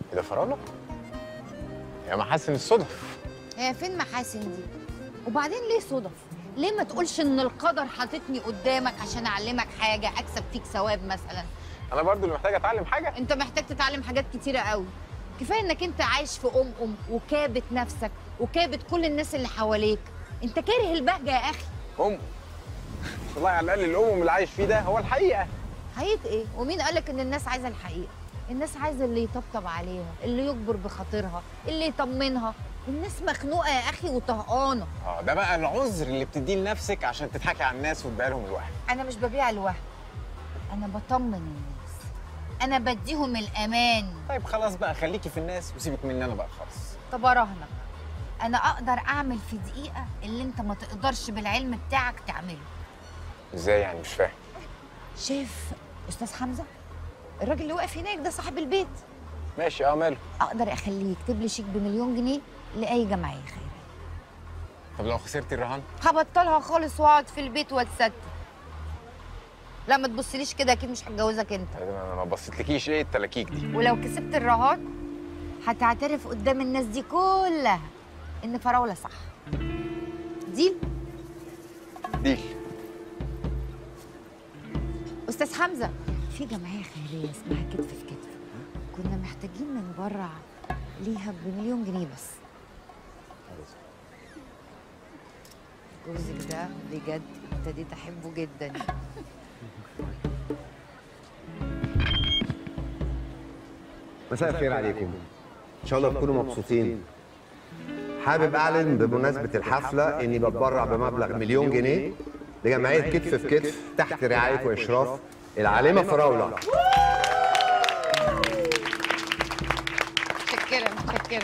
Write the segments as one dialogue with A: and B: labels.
A: ايه ده فراوله يا محاسن الصدف
B: هي فين محاسن دي وبعدين ليه صدف ليه ما تقولش ان القدر حاططني قدامك عشان اعلمك حاجه اكسب فيك ثواب مثلا
A: انا برضو اللي محتاج اتعلم حاجه
B: انت محتاج تتعلم حاجات كتيره قوي كفايه انك انت عايش في ام ام وكابت نفسك وكابت كل الناس اللي حواليك انت كاره البهجه يا اخي
A: ام والله على الاقل الام اللي عايش فيه ده هو الحقيقه
B: حقيقة ايه ومين قالك ان الناس عايزه الحقيقه الناس عايزه اللي يطبطب عليها اللي يجبر بخاطرها اللي يطمنها الناس مخنوقه يا اخي وطهقانه
A: اه ده بقى العذر اللي بتديه لنفسك عشان تضحكي على الناس وتبيع لهم الوهم
B: انا مش ببيع الوهم انا بطمن الناس انا بديهم الامان
A: طيب خلاص بقى خليكي في الناس وسيبك مني انا بقى خالص
B: طب اراهنك انا اقدر اعمل في دقيقه اللي انت ما تقدرش بالعلم بتاعك تعمله
A: ازاي يعني مش فاهم
B: شايف استاذ حمزه الراجل اللي واقف هناك ده صاحب البيت
A: ماشي اه ماله
B: اقدر اخليه يكتب لي شيك بمليون جنيه لاي جمعيه خيريه
A: طب لو خسرتي الرهان
B: هبطلها خالص واقعد في البيت واتستت لا ما تبصليش كده اكيد مش هتجوزك انت
A: انا ما بصيتلكيش ايه التلاكيك دي
B: ولو كسبت الرهان هتعترف قدام الناس دي كلها ان فراوله صح ديل
A: ديل
B: استاذ حمزه في جمعيه خيريه اسمها كتف في كتف كنا محتاجين نتبرع ليها بمليون جنيه بس جوزك ده بجد ابتديت احبه جدا
C: مساء الخير عليكم ان شاء الله تكونوا مبسوطين حابب اعلن بمناسبه الحفله اني بتبرع بمبلغ مليون جنيه لجمعيه كتف في كتف تحت رعايه واشراف العالمه فراوله
B: متشكره متشكره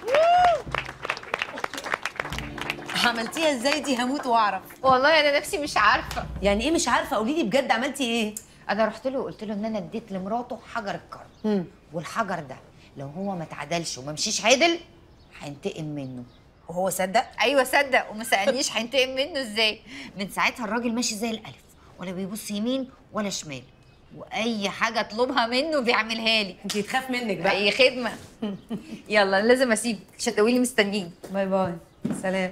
D: عملتيها ازاي دي هموت واعرف
B: والله انا نفسي مش عارفه
D: يعني ايه مش عارفه قولي لي بجد عملتي ايه
B: انا رحت له وقلت له ان انا اديت لمراته حجر الكرم والحجر ده لو هو ما اتعدلش وما مشيش عدل هينتقم منه
D: وهو صدق
B: ايوه صدق وما سالنيش هينتقم منه ازاي من ساعتها الراجل ماشي زي الالف ولا بيبص يمين ولا شمال واي حاجه اطلبها منه بيعملها لي
D: انت تخاف منك بقى
B: اي خدمه يلا أنا لازم اسيبك عشان تقولي مستنيين
D: باي باي سلام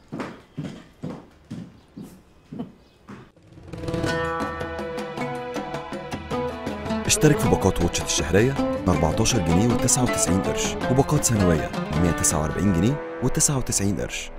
E: اشترك في باقات واتشت الشهرية ب 14 جنيه و99 قرش وباقات سنوية ب 149 جنيه و99 قرش